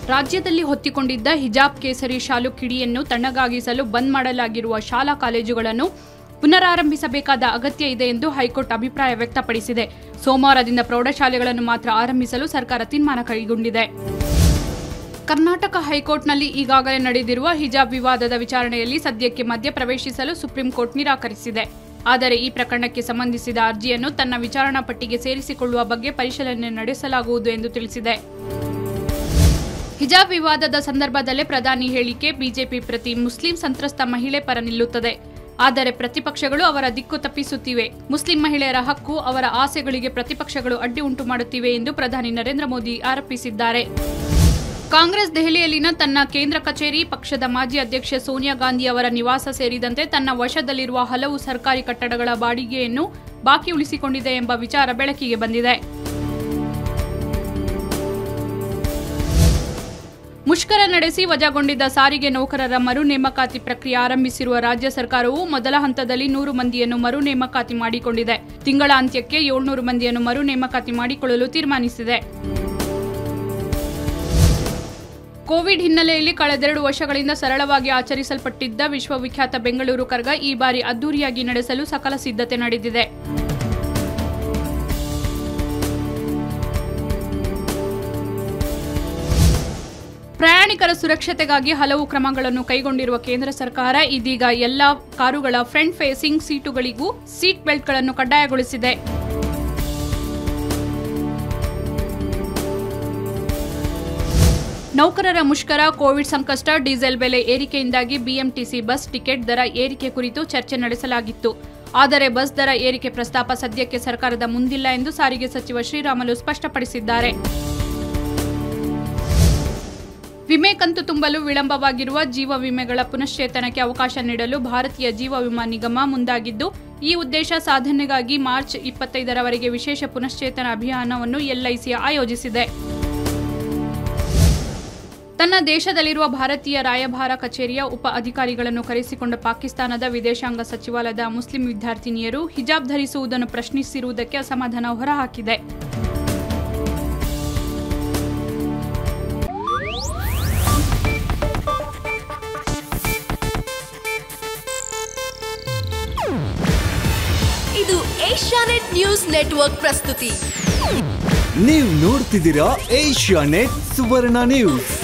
ರಾಜ್ಯದಲ್ಲಿ ಹೊತ್ತಿಕೊಂಡಿದ್ದ ಹಿಜಾಬ್ ಕೇಸರಿ ಶಾಲು ಕಿಡಿಯನ್ನು ತಣ್ಣಗಾಗಿಸಲು ಬಂದ್ ಮಾಡಲಾಗಿರುವ ಶಾಲಾ ಕಾಲೇಜುಗಳನ್ನು ಪುನರಾರಂಭಿಸಬೇಕಾದ ಅಗತ್ಯ ಇದೆ ಎಂದು ಹೈಕೋರ್ಟ್ ಅಭಿಪ್ರಾಯ ವ್ಯಕ್ತಪಡಿಸಿದೆ ಸೋಮವಾರದಿಂದ ಪ್ರೌಢಶಾಲೆಗಳನ್ನು ಮಾತ್ರ ಆರಂಭಿಸಲು ಸರ್ಕಾರ ತೀರ್ಮಾನ ಕೈಗೊಂಡಿದೆ ಕರ್ನಾಟಕ ಹೈಕೋರ್ಟ್ನಲ್ಲಿ ಈಗಾಗಲೇ ನಡೆದಿರುವ ಹಿಜಾಬ್ ವಿವಾದದ ವಿಚಾರಣೆಯಲ್ಲಿ ಸದ್ಯಕ್ಕೆ ಮಧ್ಯ ಪ್ರವೇಶಿಸಲು ಸುಪ್ರೀಂ ಕೋರ್ಟ್ ನಿರಾಕರಿಸಿದೆ ಆದರೆ ಈ ಪ್ರಕರಣಕ್ಕೆ ಸಂಬಂಧಿಸಿದ ಅರ್ಜಿಯನ್ನು ತನ್ನ ವಿಚಾರಣಾ ಪಟ್ಟಿಗೆ ಸೇರಿಸಿಕೊಳ್ಳುವ ಬಗ್ಗೆ ಪರಿಶೀಲನೆ ನಡೆಸಲಾಗುವುದು ಎಂದು ತಿಳಿಸಿದೆ ಹಿಜಾಬ್ ವಿವಾದದ ಸಂದರ್ಭದಲ್ಲೇ ಪ್ರಧಾನಿ ಹೇಳಿಕೆ ಬಿಜೆಪಿ ಪ್ರತಿ ಮುಸ್ಲಿಂ ಸಂತ್ರಸ್ತ ಮಹಿಳೆ ಪರ ನಿಲ್ಲುತ್ತದೆ ಆದರೆ ಪ್ರತಿಪಕ್ಷಗಳು ಅವರ ದಿಕ್ಕು ತಪ್ಪಿಸುತ್ತಿವೆ ಮುಸ್ಲಿಂ ಮಹಿಳೆಯರ ಹಕ್ಕು ಅವರ ಆಸೆಗಳಿಗೆ ಪ್ರತಿಪಕ್ಷಗಳು ಅಡ್ಡಿ ಉಂಟು ಮಾಡುತ್ತಿವೆ ಎಂದು ಪ್ರಧಾನಿ ನರೇಂದ್ರ ಮೋದಿ ಆರೋಪಿಸಿದ್ದಾರೆ ಕಾಂಗ್ರೆಸ್ ದೆಹಲಿಯಲ್ಲಿನ ತನ್ನ ಕೇಂದ್ರ ಕಚೇರಿ ಪಕ್ಷದ ಮಾಜಿ ಅಧ್ಯಕ್ಷೆ ಸೋನಿಯಾ ಗಾಂಧಿ ಅವರ ನಿವಾಸ ಸೇರಿದಂತೆ ತನ್ನ ವಶದಲ್ಲಿರುವ ಹಲವು ಸರ್ಕಾರಿ ಕಟ್ಟಡಗಳ ಬಾಡಿಗೆಯನ್ನು ಬಾಕಿ ಉಳಿಸಿಕೊಂಡಿದೆ ಎಂಬ ವಿಚಾರ ಬೆಳಕಿಗೆ ಬಂದಿದೆ ಮುಷ್ಕರ ನಡೆಸಿ ವಜಾಗೊಂಡಿದ್ದ ಸಾರಿಗೆ ನೌಕರರ ಮರು ನೇಮಕಾತಿ ಪ್ರಕ್ರಿಯೆ ಆರಂಭಿಸಿರುವ ರಾಜ್ಯ ಸರ್ಕಾರವು ಮೊದಲ ಹಂತದಲ್ಲಿ ನೂರು ಮಂದಿಯನ್ನು ಮರು ನೇಮಕಾತಿ ಮಾಡಿಕೊಂಡಿದೆ ತಿಂಗಳ ಅಂತ್ಯಕ್ಕೆ ಏಳ್ನೂರು ಮಂದಿಯನ್ನು ಮರು ನೇಮಕಾತಿ ಮಾಡಿಕೊಳ್ಳಲು ತೀರ್ಮಾನಿಸಿದೆ ಕೋವಿಡ್ ಹಿನ್ನೆಲೆಯಲ್ಲಿ ಕಳೆದೆರಡು ವರ್ಷಗಳಿಂದ ಸರಳವಾಗಿ ಆಚರಿಸಲ್ಪಟ್ಟಿದ್ದ ವಿಶ್ವವಿಖ್ಯಾತ ಬೆಂಗಳೂರು ಕರ್ಗ ಈ ಬಾರಿ ಅದ್ದೂರಿಯಾಗಿ ನಡೆಸಲು ಸಕಲ ಸಿದ್ಧತೆ ನಡೆದಿದೆ ಪ್ರಯಾಣಿಕರ ಸುರಕ್ಷತೆಗಾಗಿ ಹಲವು ಕ್ರಮಗಳನ್ನು ಕೈಗೊಂಡಿರುವ ಕೇಂದ್ರ ಸರ್ಕಾರ ಇದೀಗ ಎಲ್ಲ ಕಾರುಗಳ ಫ್ರಂಟ್ ಫೇಸಿಂಗ್ ಸೀಟುಗಳಿಗೂ ಸೀಟ್ ಬೆಲ್ಟ್ಗಳನ್ನು ಕಡ್ಡಾಯಗೊಳಿಸಿದೆ ನೌಕರರ ಮುಷ್ಕರ ಕೋವಿಡ್ ಸಂಕಷ್ಟ ಡೀಸೆಲ್ ಬೆಲೆ ಏರಿಕೆಯಿಂದಾಗಿ ಬಿಎಂಟಿಸಿ ಬಸ್ ಟಿಕೆಟ್ ದರ ಏರಿಕೆ ಕುರಿತು ಚರ್ಚೆ ನಡೆಸಲಾಗಿತ್ತು ಆದರೆ ಬಸ್ ದರ ಏರಿಕೆ ಪ್ರಸ್ತಾಪ ಸದ್ಯಕ್ಕೆ ಸರ್ಕಾರದ ಮುಂದಿಲ್ಲ ಎಂದು ಸಾರಿಗೆ ಸಚಿವ ಶ್ರೀರಾಮುಲು ಸ್ಪಷ್ಟಪಡಿಸಿದ್ದಾರೆ ವಿಮೆ ಕಂತು ತುಂಬಲು ವಿಳಂಬವಾಗಿರುವ ಜೀವ ವಿಮೆಗಳ ಪುನಶ್ಚೇತನಕ್ಕೆ ಅವಕಾಶ ನೀಡಲು ಭಾರತೀಯ ಜೀವ ವಿಮಾ ನಿಗಮ ಮುಂದಾಗಿದ್ದು ಈ ಉದ್ದೇಶ ಸಾಧನೆಗಾಗಿ ಮಾರ್ಚ್ ಇಪ್ಪತ್ತೈದರವರೆಗೆ ವಿಶೇಷ ಪುನಶ್ಚೇತನ ಅಭಿಯಾನವನ್ನು ಎಲ್ಐಸಿ ಆಯೋಜಿಸಿದೆ ತನ್ನ ದೇಶದಲ್ಲಿರುವ ಭಾರತೀಯ ರಾಯಭಾರ ಕಚೇರಿಯ ಉಪ ಅಧಿಕಾರಿಗಳನ್ನು ಕರೆಸಿಕೊಂಡ ಪಾಕಿಸ್ತಾನದ ವಿದೇಶಾಂಗ ಸಚಿವಾಲಯದ ಮುಸ್ಲಿಂ ವಿದ್ಯಾರ್ಥಿನಿಯರು ಹಿಜಾಬ್ ಧರಿಸುವುದನ್ನು ಪ್ರಶ್ನಿಸಿರುವುದಕ್ಕೆ ಅಸಮಾಧಾನ ಹೊರಹಾಕಿದೆ ಇದು ಏಷ್ಯಾನೆಟ್ ನ್ಯೂಸ್ ನೆಟ್ವರ್ಕ್ ಪ್ರಸ್ತುತಿ ನೀವು ನೋಡ್ತಿದ್ದೀರಾ ಏಷ್ಯಾ ನೆಟ್ ಸುವರ್ಣ ನ್ಯೂಸ್